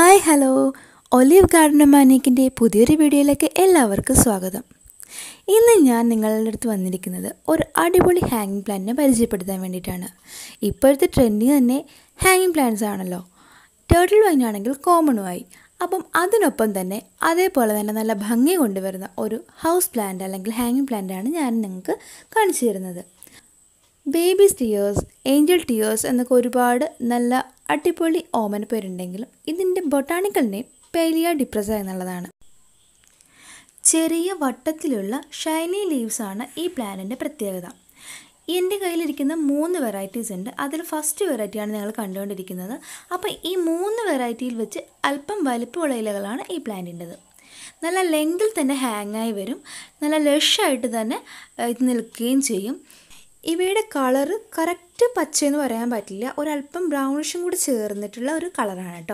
hi hello Olive Garden മാനേക്കിൻ്റെ പുതിയൊരു വീഡിയോയിലേക്ക് എല്ലാവർക്കും സ്വാഗതം ഇന്ന് ഞാൻ നിങ്ങളുടെ അടുത്ത് വന്നിരിക്കുന്നത് ഒരു അടിപൊളി ഹാങ്ങിങ് പ്ലാന്റിനെ പരിചയപ്പെടുത്താൻ വേണ്ടിയിട്ടാണ് ഇപ്പോഴത്തെ ട്രെൻഡിങ് തന്നെ ഹാങ്ങിങ് പ്ലാന്റ്സ് ആണല്ലോ ടേർട്ടിൽ വൈൻ ആണെങ്കിൽ കോമണുമായി അപ്പം അതിനൊപ്പം തന്നെ അതേപോലെ തന്നെ നല്ല ഭംഗി കൊണ്ടുവരുന്ന ഒരു ഹൗസ് പ്ലാന്റ് അല്ലെങ്കിൽ ഹാങ്ങിങ് പ്ലാന്റാണ് ഞാൻ നിങ്ങൾക്ക് കാണിച്ചു തരുന്നത് ബേബീസ് ടിയേഴ്സ് ഏഞ്ചൽ ടിയേഴ്സ് എന്നൊക്കെ ഒരുപാട് നല്ല അടിപൊളി ഓമന പേരുണ്ടെങ്കിലും ഇതിൻ്റെ ബൊട്ടാണിക്കൽ നെയിം പേലിയ ഡിപ്രസ എന്നുള്ളതാണ് ചെറിയ വട്ടത്തിലുള്ള ഷൈനി ലീവ്സ് ആണ് ഈ പ്ലാന്റിൻ്റെ പ്രത്യേകത എൻ്റെ കയ്യിലിരിക്കുന്ന മൂന്ന് വെറൈറ്റീസ് ഉണ്ട് അതിൽ ഫസ്റ്റ് വെറൈറ്റിയാണ് നിങ്ങൾ കണ്ടുകൊണ്ടിരിക്കുന്നത് അപ്പോൾ ഈ മൂന്ന് വെറൈറ്റിയിൽ വെച്ച് അല്പം വലിപ്പമുള്ള ഇലകളാണ് ഈ പ്ലാന്റിൻ്റെത് നല്ല ലെങ്കിൽ തന്നെ ഹാങ്ങായി വരും നല്ല ലഷായിട്ട് തന്നെ ഇത് നിൽക്കുകയും ചെയ്യും ഇവയുടെ കളറ് കറക്റ്റ് പച്ചയെന്ന് പറയാൻ പറ്റില്ല ഒരല്പം ബ്രൗണിഷും കൂടി ചേർന്നിട്ടുള്ള ഒരു കളറാണ് കേട്ടോ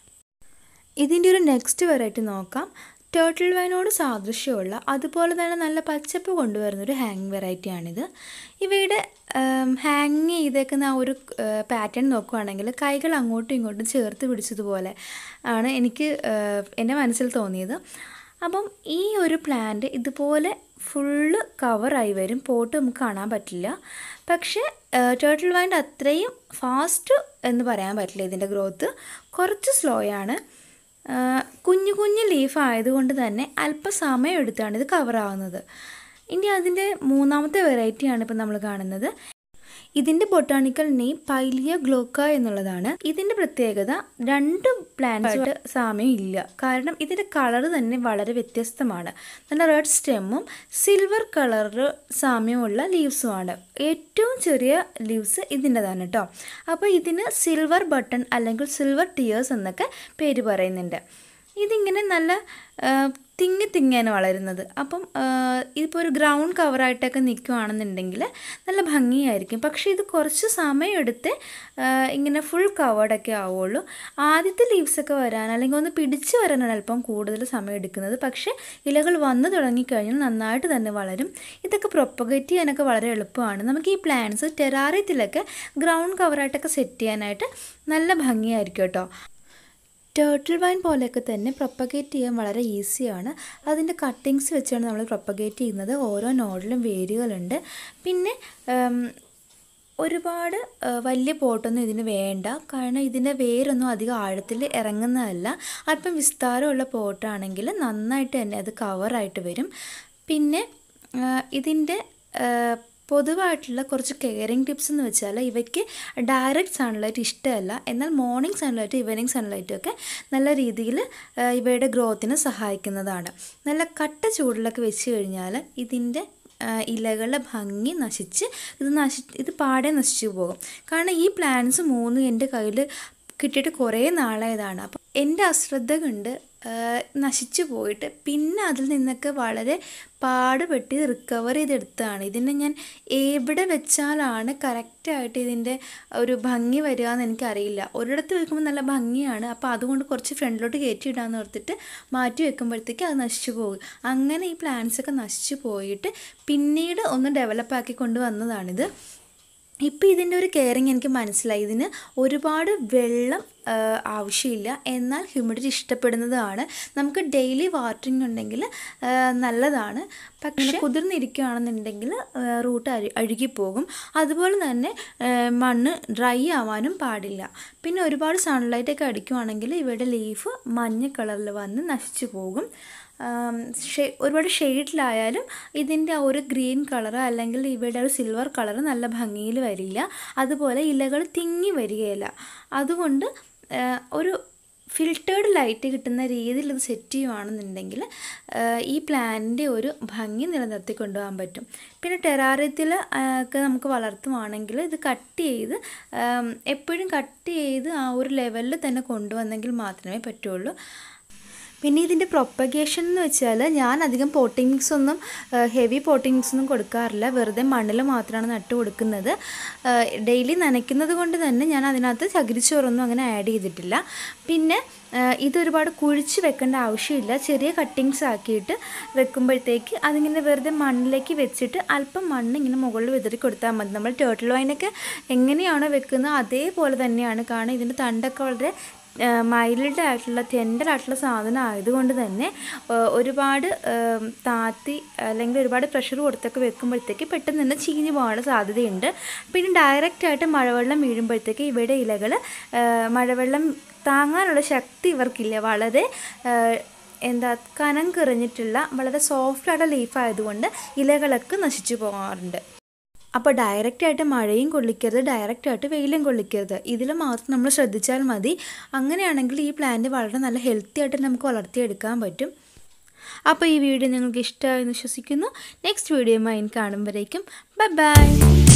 ഇതിൻ്റെ ഒരു നെക്സ്റ്റ് വെറൈറ്റി നോക്കാം ടേർട്ടിൽ വൈനോട് സാദൃശ്യമുള്ള അതുപോലെ തന്നെ നല്ല പച്ചപ്പ് കൊണ്ടുവരുന്ന ഒരു ഹാങ് വെറൈറ്റിയാണിത് ഇവയുടെ ഹാങ് ചെയ്തേക്കുന്ന ആ ഒരു പാറ്റേൺ നോക്കുകയാണെങ്കിൽ കൈകൾ അങ്ങോട്ടും ഇങ്ങോട്ടും ചേർത്ത് പിടിച്ചതുപോലെ ആണ് എനിക്ക് എൻ്റെ മനസ്സിൽ തോന്നിയത് അപ്പം ഈ ഒരു പ്ലാന്റ് ഇതുപോലെ ഫുള്ള് കവറായി വരും പോട്ട് നമുക്ക് കാണാൻ പറ്റില്ല പക്ഷേ ടേർട്ടിൽ വൈൻ്റെ അത്രയും ഫാസ്റ്റ് എന്ന് പറയാൻ പറ്റില്ല ഇതിൻ്റെ ഗ്രോത്ത് കുറച്ച് സ്ലോ ആണ് കുഞ്ഞു കുഞ്ഞു ലീഫ് ആയതുകൊണ്ട് തന്നെ അല്പസമയം എടുത്താണ് ഇത് കവറാവുന്നത് ഇനി അതിൻ്റെ മൂന്നാമത്തെ വെറൈറ്റിയാണ് ഇപ്പം നമ്മൾ കാണുന്നത് ഇതിൻ്റെ ബൊട്ടാണിക്കൽ നെയിം പൈലിയ ഗ്ലോക്ക എന്നുള്ളതാണ് ഇതിൻ്റെ പ്രത്യേകത രണ്ട് പ്ലാന്റ്സുമായിട്ട് സാമ്യം ഇല്ല കാരണം ഇതിൻ്റെ കളർ തന്നെ വളരെ വ്യത്യസ്തമാണ് നല്ല റെഡ് സ്റ്റെമ്മും സിൽവർ കളർ സാമ്യമുള്ള ലീവ്സുമാണ് ഏറ്റവും ചെറിയ ലീവ്സ് ഇതിൻ്റെതാണ് കേട്ടോ അപ്പോൾ ഇതിന് സിൽവർ ബട്ടൺ അല്ലെങ്കിൽ സിൽവർ ടിയേഴ്സ് എന്നൊക്കെ പേര് പറയുന്നുണ്ട് ഇതിങ്ങനെ നല്ല തിങ്ങി തിങ്ങിയാണ് വളരുന്നത് അപ്പം ഇതിപ്പോൾ ഒരു ഗ്രൗണ്ട് കവറായിട്ടൊക്കെ നിൽക്കുകയാണെന്നുണ്ടെങ്കിൽ നല്ല ഭംഗിയായിരിക്കും പക്ഷേ ഇത് കുറച്ച് സമയമെടുത്ത് ഇങ്ങനെ ഫുൾ കവേർഡൊക്കെ ആവുള്ളൂ ആദ്യത്തെ ലീവ്സൊക്കെ വരാൻ അല്ലെങ്കിൽ ഒന്ന് പിടിച്ച് വരാനാണ് അല്പം കൂടുതൽ സമയം എടുക്കുന്നത് പക്ഷേ ഇലകൾ വന്നു തുടങ്ങിക്കഴിഞ്ഞാൽ നന്നായിട്ട് തന്നെ വളരും ഇതൊക്കെ പ്രൊപ്പഗേറ്റ് ചെയ്യാനൊക്കെ വളരെ എളുപ്പമാണ് നമുക്ക് ഈ പ്ലാന്റ്സ് ടെറാറിയത്തിലൊക്കെ ഗ്രൗണ്ട് കവറായിട്ടൊക്കെ സെറ്റ് ചെയ്യാനായിട്ട് നല്ല ഭംഗിയായിരിക്കും കേട്ടോ ടേർട്ടിൽ വൈൻ പോലെയൊക്കെ തന്നെ പ്രൊപ്പഗേറ്റ് ചെയ്യാൻ വളരെ ഈസിയാണ് അതിൻ്റെ കട്ടിങ്സ് വെച്ചാണ് നമ്മൾ പ്രൊപ്പഗേറ്റ് ചെയ്യുന്നത് ഓരോ നോഡിലും വേരുകളുണ്ട് പിന്നെ ഒരുപാട് വലിയ പോട്ടൊന്നും ഇതിന് വേണ്ട കാരണം ഇതിൻ്റെ വേരൊന്നും അധികം ആഴത്തിൽ ഇറങ്ങുന്നതല്ല അല്പം വിസ്താരമുള്ള പോട്ടാണെങ്കിൽ നന്നായിട്ട് തന്നെ അത് കവറായിട്ട് വരും പിന്നെ ഇതിൻ്റെ പൊതുവായിട്ടുള്ള കുറച്ച് കെയറിങ് ടിപ്സ് എന്ന് വെച്ചാൽ ഇവയ്ക്ക് ഡയറക്റ്റ് സൺലൈറ്റ് ഇഷ്ടമല്ല എന്നാൽ മോർണിംഗ് സൺലൈറ്റ് ഈവനിങ് സൺലൈറ്റും ഒക്കെ നല്ല രീതിയിൽ ഇവയുടെ ഗ്രോത്തിന് സഹായിക്കുന്നതാണ് നല്ല കട്ട ചൂടിലൊക്കെ വെച്ച് കഴിഞ്ഞാൽ ഇതിൻ്റെ ഇലകളുടെ ഭംഗി നശിച്ച് ഇത് നശി ഇത് പാടെ നശിച്ചു പോകും കാരണം ഈ പ്ലാന്റ്സ് മൂന്നും എൻ്റെ കയ്യിൽ കിട്ടിയിട്ട് കുറേ നാളായതാണ് അപ്പം എൻ്റെ അശ്രദ്ധ കൊണ്ട് നശിച്ചു പോയിട്ട് പിന്നെ അതിൽ നിന്നൊക്കെ വളരെ പാടുപെട്ട് റിക്കവർ ചെയ്തെടുത്തതാണ് ഇതിനെ ഞാൻ എവിടെ വെച്ചാലാണ് കറക്റ്റായിട്ട് ഇതിൻ്റെ ഒരു ഭംഗി വരിക എന്ന് എനിക്കറിയില്ല ഒരിടത്ത് വെക്കുമ്പോൾ നല്ല ഭംഗിയാണ് അപ്പോൾ അതുകൊണ്ട് കുറച്ച് ഫ്രണ്ടിലോട്ട് കയറ്റിയിടാന്ന് ഓർത്തിട്ട് മാറ്റി വെക്കുമ്പോഴത്തേക്ക് അത് നശിച്ചു പോകും അങ്ങനെ ഈ പ്ലാന്റ്സൊക്കെ നശിച്ചു പോയിട്ട് പിന്നീട് ഒന്ന് ഡെവലപ്പാക്കി കൊണ്ടുവന്നതാണിത് ഇപ്പോൾ ഇതിൻ്റെ ഒരു കെയറിങ് എനിക്ക് മനസ്സിലായി ഇതിന് ഒരുപാട് വെള്ളം ആവശ്യമില്ല എന്നാൽ ഹ്യൂമിഡിറ്റി ഇഷ്ടപ്പെടുന്നതാണ് നമുക്ക് ഡെയിലി വാട്ടറിങ് ഉണ്ടെങ്കിൽ നല്ലതാണ് പക്ഷേ കുതിർന്നിരിക്കുകയാണെന്നുണ്ടെങ്കിൽ റൂട്ട് അഴു അഴുകിപ്പോകും അതുപോലെ തന്നെ മണ്ണ് ഡ്രൈ ആവാനും പാടില്ല പിന്നെ ഒരുപാട് സൺലൈറ്റൊക്കെ അടിക്കുവാണെങ്കിൽ ഇവയുടെ ലീഫ് മഞ്ഞ കളറിൽ വന്ന് നശിച്ചു പോകും ഒരുപാട് ഷെയ്ഡിലായാലും ഇതിൻ്റെ ആ ഒരു ഗ്രീൻ കളർ അല്ലെങ്കിൽ ഇവയുടെ ഒരു സിൽവർ കളർ നല്ല ഭംഗിയിൽ വരില്ല അതുപോലെ ഇലകൾ തിങ്ങി വരികയില്ല അതുകൊണ്ട് ഒരു ഫിൽറ്റേർഡ് ലൈറ്റ് കിട്ടുന്ന രീതിയിൽ ഇത് സെറ്റ് ചെയ്യുവാണെന്നുണ്ടെങ്കിൽ ഈ പ്ലാന്റിൻ്റെ ഒരു ഭംഗി നിലനിർത്തി കൊണ്ടുപോകാൻ പറ്റും പിന്നെ ടെറാറിയത്തിൽ ഒക്കെ നമുക്ക് വളർത്തുവാണെങ്കിൽ ഇത് കട്ട് ചെയ്ത് എപ്പോഴും കട്ട് ചെയ്ത് ആ ഒരു ലെവലിൽ തന്നെ കൊണ്ടുവന്നെങ്കിൽ മാത്രമേ പറ്റുള്ളൂ പിന്നെ ഇതിൻ്റെ പ്രൊപ്പഗേഷൻ എന്ന് വെച്ചാൽ ഞാൻ അധികം പോട്ടിംഗ് മിക്സ് ഒന്നും ഹെവി പോട്ടിംഗ് മിക്സ് ഒന്നും കൊടുക്കാറില്ല വെറുതെ മണ്ണിൽ മാത്രമാണ് നട്ട് കൊടുക്കുന്നത് ഡെയിലി നനയ്ക്കുന്നത് കൊണ്ട് തന്നെ ഞാൻ അതിനകത്ത് ചകിരിച്ചോറൊന്നും അങ്ങനെ ആഡ് ചെയ്തിട്ടില്ല പിന്നെ ഇതൊരുപാട് കുഴിച്ച് വെക്കേണ്ട ആവശ്യമില്ല ചെറിയ കട്ടിങ്സ് ആക്കിയിട്ട് വെക്കുമ്പോഴത്തേക്ക് അതിങ്ങനെ വെറുതെ മണ്ണിലേക്ക് വെച്ചിട്ട് അല്പം മണ്ണ് ഇങ്ങനെ മുകളിൽ വിതറി കൊടുത്താൽ മതി നമ്മൾ ടേർട്ടിൽ വൈനൊക്കെ എങ്ങനെയാണോ വെക്കുന്നത് അതേപോലെ തന്നെയാണ് കാരണം ഇതിൻ്റെ തണ്ടൊക്കെ വളരെ മൈൽഡ് ആയിട്ടുള്ള ടെൻഡർ ആയിട്ടുള്ള സാധനം ആയതുകൊണ്ട് തന്നെ ആ, ഒരുപാട് ആ, താത്തി അല്ലെങ്കിൽ ഒരുപാട് പ്രഷർ കൊടുത്തൊക്കെ വെക്കുമ്പോഴത്തേക്ക് പെട്ടെന്ന് തന്നെ ചീഞ്ഞ് പോകാനുള്ള സാധ്യതയുണ്ട് പിന്നെ ഡയറക്റ്റ് ആയിട്ട് മഴവെള്ളം വീഴുമ്പോഴത്തേക്ക് ഇവിടെ ഇലകൾ മഴവെള്ളം താങ്ങാനുള്ള ശക്തി ഇവർക്കില്ല വളരെ ആ, എന്താ കനം കിറഞ്ഞിട്ടുള്ള വളരെ സോഫ്റ്റ് ആയിട്ടുള്ള ലീഫ് ആയതുകൊണ്ട് ഇലകളൊക്കെ നശിച്ചു പോകാറുണ്ട് അപ്പോൾ ഡയറക്റ്റായിട്ട് മഴയും കൊള്ളിക്കരുത് ഡയറക്റ്റായിട്ട് വെയിലും കൊള്ളിക്കരുത് ഇതിൽ മാത്രം നമ്മൾ ശ്രദ്ധിച്ചാൽ മതി അങ്ങനെയാണെങ്കിൽ ഈ പ്ലാന്റ് വളരെ നല്ല ഹെൽത്തി ആയിട്ട് നമുക്ക് വളർത്തിയെടുക്കാൻ പറ്റും അപ്പോൾ ഈ വീഡിയോ നിങ്ങൾക്ക് ഇഷ്ടമായെന്ന് വിശ്വസിക്കുന്നു നെക്സ്റ്റ് വീഡിയോയുമായി കാണുമ്പോഴേക്കും ബൈ ബൈ